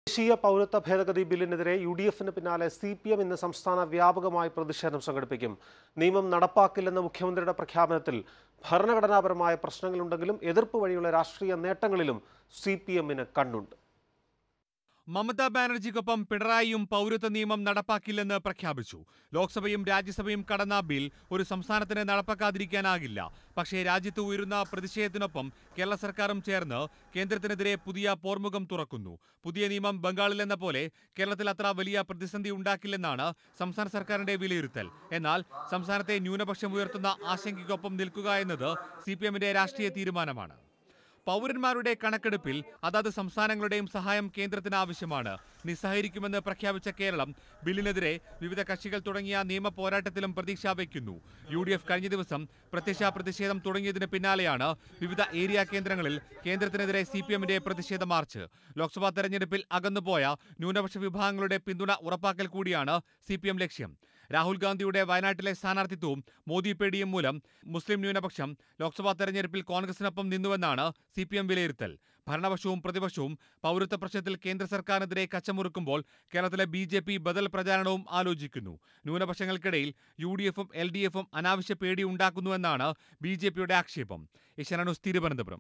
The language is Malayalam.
ദേശീയ പൗരത്വ ഭേദഗതി ബില്ലിനെതിരെ യു ഡി എഫിന് പിന്നാലെ സി പി എം ഇന്ന് സംസ്ഥാന വ്യാപകമായി പ്രതിഷേധം സംഘടിപ്പിക്കും നിയമം നടപ്പാക്കില്ലെന്ന മുഖ്യമന്ത്രിയുടെ പ്രഖ്യാപനത്തിൽ ഭരണഘടനാപരമായ പ്രശ്നങ്ങളുണ്ടെങ്കിലും എതിർപ്പ് വഴിയുള്ള രാഷ്ട്രീയ നേട്ടങ്ങളിലും സി പി എമ്മിന് കണ്ണുണ്ട് മമതാ ബാനർജിക്കൊപ്പം പിണറായിയും പൗരത്വ നിയമം നടപ്പാക്കില്ലെന്ന് പ്രഖ്യാപിച്ചു ലോക്സഭയും രാജ്യസഭയും കടന്ന ബിൽ ഒരു സംസ്ഥാനത്തിന് നടപ്പാക്കാതിരിക്കാനാകില്ല പക്ഷേ രാജ്യത്ത് ഉയരുന്ന പ്രതിഷേധത്തിനൊപ്പം കേരള സർക്കാരും ചേർന്ന് കേന്ദ്രത്തിനെതിരെ പുതിയ പോർമുഖം തുറക്കുന്നു പുതിയ നിയമം ബംഗാളിലെന്ന പോലെ കേരളത്തിൽ അത്ര വലിയ പ്രതിസന്ധി ഉണ്ടാക്കില്ലെന്നാണ് സംസ്ഥാന സർക്കാരിന്റെ വിലയിരുത്തൽ എന്നാൽ സംസ്ഥാനത്തെ ന്യൂനപക്ഷം ഉയർത്തുന്ന ആശങ്കയ്ക്കൊപ്പം നിൽക്കുക എന്നത് സി രാഷ്ട്രീയ തീരുമാനമാണ് പൗരന്മാരുടെ കണക്കെടുപ്പിൽ അതത് സംസ്ഥാനങ്ങളുടെയും സഹായം കേന്ദ്രത്തിന് ആവശ്യമാണ് നിസ്സഹരിക്കുമെന്ന് പ്രഖ്യാപിച്ച കേരളം ബില്ലിനെതിരെ വിവിധ കക്ഷികൾ തുടങ്ങിയ നിയമ പോരാട്ടത്തിലും പ്രതീക്ഷ വയ്ക്കുന്നു യു ഡി എഫ് കഴിഞ്ഞ ദിവസം പ്രത്യക്ഷ പ്രതിഷേധം തുടങ്ങിയതിന് പിന്നാലെയാണ് വിവിധ ഏരിയ കേന്ദ്രങ്ങളിൽ കേന്ദ്രത്തിനെതിരെ സി പി എമ്മിന്റെ പ്രതിഷേധ മാർച്ച് ലോക്സഭാ തെരഞ്ഞെടുപ്പിൽ അകന്നുപോയ ന്യൂനപക്ഷ വിഭാഗങ്ങളുടെ പിന്തുണ ഉറപ്പാക്കൽ കൂടിയാണ് സി പി എം ലക്ഷ്യം രാഹുൽ ഗാന്ധിയുടെ വയനാട്ടിലെ സ്ഥാനാർത്ഥിത്വവും മോദി പേടിയും മൂലം മുസ്ലിം ന്യൂനപക്ഷം ലോക്സഭാ തെരഞ്ഞെടുപ്പിൽ കോൺഗ്രസിനൊപ്പം നിന്നുവെന്നാണ് സി പി എം വിലയിരുത്തൽ ഭരണപക്ഷവും പ്രതിപക്ഷവും പൗരത്വ പ്രശ്നത്തിൽ കേന്ദ്ര സർക്കാരിനെതിരെ കച്ചമുറുക്കുമ്പോൾ കേരളത്തിലെ ബി ജെ പി ബദൽ പ്രചാരണവും ആലോചിക്കുന്നു ന്യൂനപക്ഷങ്ങൾക്കിടയിൽ യു ഡി എഫും എൽ ഡി എഫും അനാവശ്യ പേടി ഉണ്ടാക്കുന്നുവെന്നാണ് ബി ജെ പിയുടെ ആക്ഷേപം ഏഷ്യാനെറ്റ് ന്യൂസ് തിരുവനന്തപുരം